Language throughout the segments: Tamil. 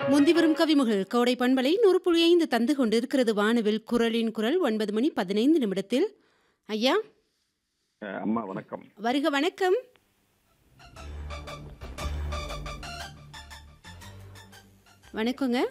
முந்தி வரும் கவிமுகள் கோடை பண்பலை நூறு புள்ளி ஐந்து தந்து கொண்டிருக்கிறது வானவில் குரலின் குரல் ஒன்பது மணி பதினைந்து நிமிடத்தில் ஐயா அஹ் அம்மா வணக்கம் வருக வணக்கம் வணக்கங்க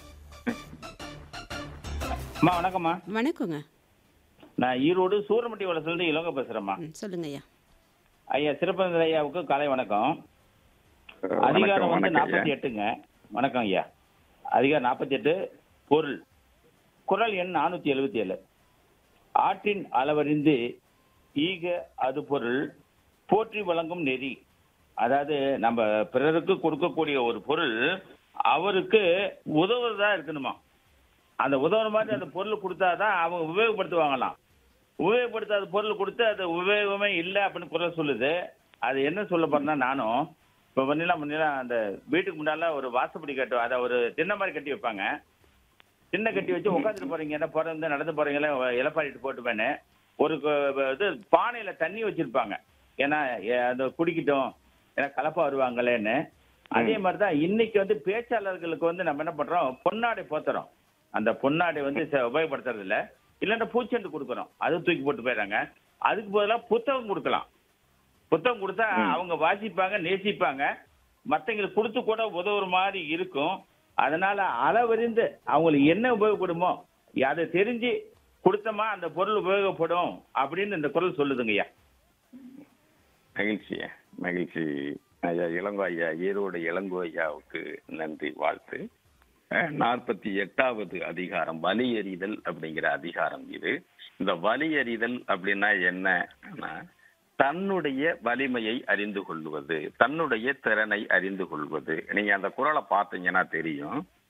அம்மா வணக்கம்மா வணக்கங்க நான் ஈரோடு சூரமட்டி வளசுலேருந்து இளங்க பேசுகிறேம்மா ம், சொல்லுங்க ஐயா ஐயா சிறப்பந்த ஐயாவுக்கு காலை வணக்கம் அஹ் அதிகாரம் வணக்கம் வந்து வணக்கம் நாற்பத்தி ஐயா. எட்டுங்க வணக்கம் ஐயா அதிகாரம் நாற்பத்தி எட்டு பொருள் குரல் எண் நானூற்றி எழுபத்தி ஏழு ஆற்றின் அளவறிந்து ஈக அது பொருள் போற்றி வழங்கும் நெறி அதாவது நம்ம பிறருக்கு கொடுக்கக்கூடிய ஒரு பொருள் அவருக்கு உதவுறதா இருக்கணுமா அந்த உதவுற மாதிரி அந்த பொருள் கொடுத்தாதான் அவங்க உபயோகப்படுத்துவாங்களாம் உபயோகப்படுத்தாத பொருள் கொடுத்து அது உபயோகமே இல்லை அப்படின்னு குரல் சொல்லுது அது என்ன சொல்ல போறேன்னா நானும் இப்போ முன்னெல்லாம் முன்னெல்லாம் அந்த வீட்டுக்கு முன்னால ஒரு வாசப்படி கட்டு அதை ஒரு திண்ணை மாதிரி கட்டி வைப்பாங்க திண்ணை கட்டி வச்சு உட்காந்துட்டு போறீங்க என்ன பிறந்து நடந்து போறீங்களே இலப்பாடிட்டு போட்டுப்பேன்னு ஒரு கு- இது பானையில தண்ணி வச்சிருப்பாங்க ஏன்னா எ- அது குடிக்கட்டும் ஏன்னா கலப்பா வருவாங்களேன்னு அதே மாதிரி தான் இன்னைக்கு வந்து பேச்சாளர்களுக்கு வந்து நம்ம என்ன பண்றோம் பொன்னாடை போத்துறோம் அந்த பொன்னாடை வந்து ச- உபயோகப்படுத்துறது இல்ல இல்லைன்னா பூச்செண்டு கொடுக்குறோம் அது தூக்கி போட்டு போயிடுறாங்க அதுக்கு பதிலாக புத்தகம் கொடுக்கலாம் புத்தகம் கொடுத்தா அவங்க வாசிப்பாங்க நேசிப்பாங்க மற்றவங்களுக்கு கொடுத்து கூட உதவுற மாதிரி இருக்கும் அதனால அளவறிந்து அவங்களுக்கு என்ன உபயோகப்படுமோ அதை தெரிஞ்சு கொடுத்தோமா அந்த பொருள் உபயோகப்படும் அப்படின்னு இந்த குரல் சொல்லுதுங்கய்யா மகிழ்ச்சி மகிழ்ச்சி ஐயா இளங்கோ ஐயா ஈரோடு இளங்கோ ஐயாவுக்கு நன்றி வாழ்த்து அஹ் நாற்பத்தி எட்டாவது அதிகாரம் வலி எறிதல் அப்படிங்கிற அதிகாரம் இது இந்த வலி எறிதல் அப்படின்னா என்னன்னா தன்னுடைய வலிமையை அறிந்து கொள்வது தன்னுடைய திறனை அறிந்து கொள்வது நீங்க அந்த குரலை பார்த்தீங்கன்னா தெரியும்